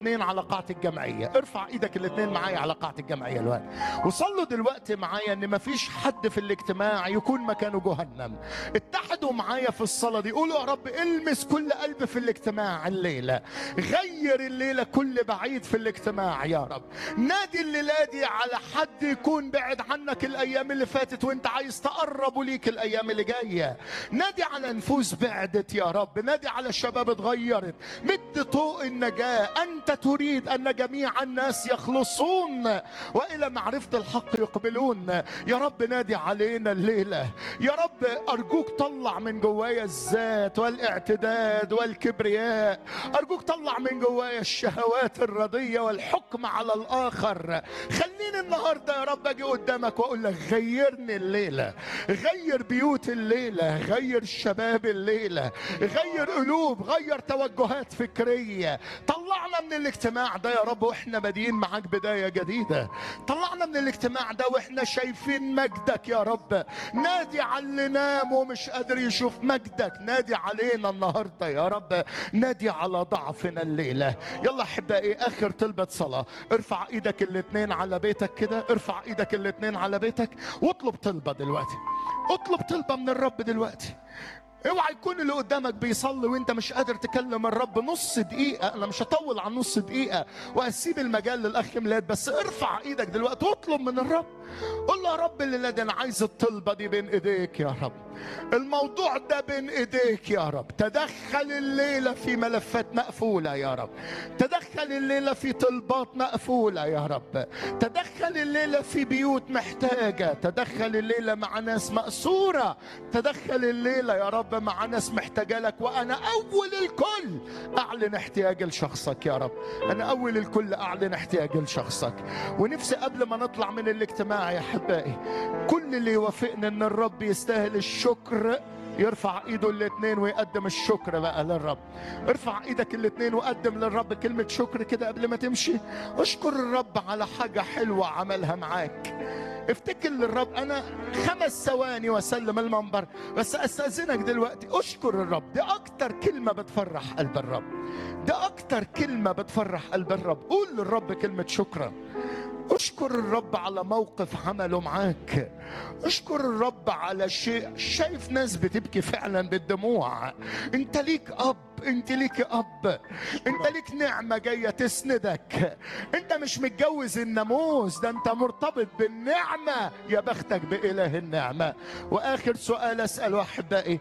اثنين على قاعة الجمعية ارفع ايدك الاثنين معايا على قاعة الجمعية الوقت وصلوا دلوقتي معايا ان مفيش حد في الاجتماع يكون مكانه جهنم اتحدوا معايا في الصلاة دي قولوا يا رب المس كل قلب في الاجتماع الليلة غير الليلة كل بعيد في الاجتماع يا رب نادي الليلة دي على حد يكون بعد عنك الايام اللي فاتت وانت عايز تقرب ليك الايام اللي جاية نادي على نفوس بعدت يا رب نادي على شباب اتغيرت مد طوق النجاة انت تريد ان جميع الناس يخلصون والى معرفه الحق يقبلون يا رب نادي علينا الليله يا رب ارجوك طلع من جوايا الذات والاعتداد والكبرياء ارجوك طلع من جوايا الشهوات الرديه والحكم على الاخر خليني النهارده يا رب اجي قدامك واقول لك غيرني الليله غير بيوت الليله غير شباب الليله غير قلوب غير توجهات فكريه طلعنا من الاجتماع ده يا رب واحنا بادئين معاك بدايه جديده طلعنا من الاجتماع ده واحنا شايفين مجدك يا رب نادي على اللي نام ومش قادر يشوف مجدك نادي علينا النهارده يا رب نادي على ضعفنا الليله يلا احبائي اخر طلبه صلاه ارفع ايدك الاثنين على بيتك كده ارفع ايدك الاثنين على بيتك واطلب طلبه دلوقتي اطلب طلبه من الرب دلوقتي اوعى يكون اللي قدامك بيصلي وانت مش قادر تكلم الرب نص دقيقة انا مش هطول عن نص دقيقة وهسيب المجال للاخ ميلاد بس ارفع ايدك دلوقتي واطلب من الرب قول له يا رب الليلة دي انا عايز الطلبة دي بين ايديك يا رب الموضوع ده بين ايديك يا رب تدخل الليلة في ملفات مقفولة يا رب تدخل الليلة في طلبات مقفولة يا رب تدخل الليلة في بيوت محتاجة تدخل الليلة مع ناس مأسورة تدخل الليلة يا رب مع ناس محتاجة لك وأنا أول الكل أعلن احتياجي لشخصك يا رب أنا أول الكل أعلن احتياجي لشخصك ونفسي قبل ما نطلع من الاجتماع يا أحبائي كل اللي يوافقنا أن الرب يستاهل الشكر يرفع ايده الاثنين ويقدم الشكر بقى للرب ارفع ايدك الاثنين وقدم للرب كلمة شكر كده قبل ما تمشي اشكر الرب على حاجة حلوة عملها معاك افتكر للرب انا خمس ثواني واسلم المنبر بس استاذنك دلوقتي اشكر الرب دي اكتر كلمه بتفرح قلب الرب ده اكتر كلمه بتفرح قلب الرب قول للرب كلمه شكرا اشكر الرب على موقف عمله معاك اشكر الرب على شيء شايف ناس بتبكي فعلا بالدموع انت ليك اب انت ليك اب انت ليك نعمه جايه تسندك انت مش متجوز الناموس ده انت مرتبط بالنعمه يا بختك باله النعمه واخر سؤال اساله احبائي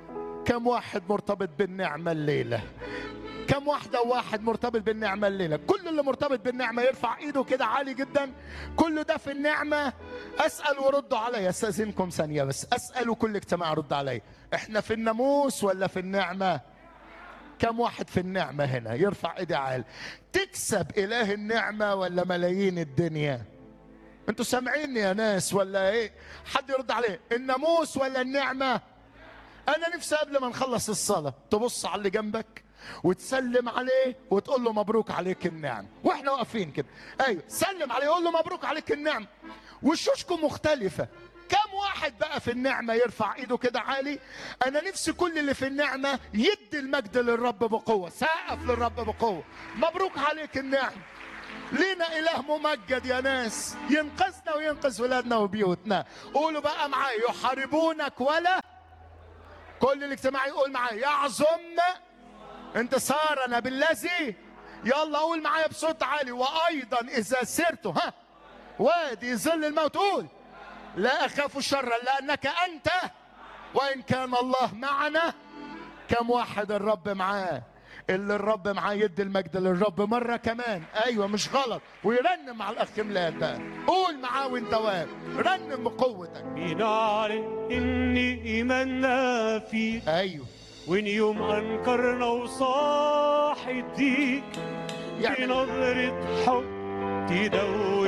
كم واحد مرتبط بالنعمه الليله كم واحدة وواحد مرتبط بالنعمة الليلة كل اللي مرتبط بالنعمة يرفع ايده كده عالي جدا كل ده في النعمة اسأل وردوا عليا استاذنكم ثانية بس اسأل وكل اجتماع رد عليا احنا في الناموس ولا في النعمة كم واحد في النعمة هنا يرفع ايدي عالي تكسب اله النعمة ولا ملايين الدنيا انتوا سامعيني يا ناس ولا ايه حد يرد عليه الناموس ولا النعمة انا نفسي قبل ما نخلص الصلاة تبص على اللي جنبك وتسلم عليه وتقول له مبروك عليك النعم واحنا واقفين كده ايوه سلم عليه قول له مبروك عليك النعم وشوشكم مختلفه كم واحد بقى في النعمة يرفع ايده كده عالي انا نفسي كل اللي في النعمة يدي المجد للرب بقوة سقف للرب بقوة مبروك عليك النعم لينا اله ممجد يا ناس ينقذنا وينقذ ولادنا وبيوتنا قولوا بقى معايا يحاربونك ولا كل الاجتماع يقول معايا يعظم انتصارنا بالذي يلا قول معايا بصوت عالي وايضا اذا سرت ها وادي ظل الموت قول لا اخاف شرا لانك انت وان كان الله معنا كم واحد الرب معاه اللي الرب معاه يدي المجد للرب مره كمان ايوه مش غلط ويرنم مع الاخ ميلاد بقى قول معاه وانت واقف رنم بقوتك بنعلن ان ايماننا فيك ايوه وان يوم انكرنا وصاح الديك يعني بنظرة حب تدوب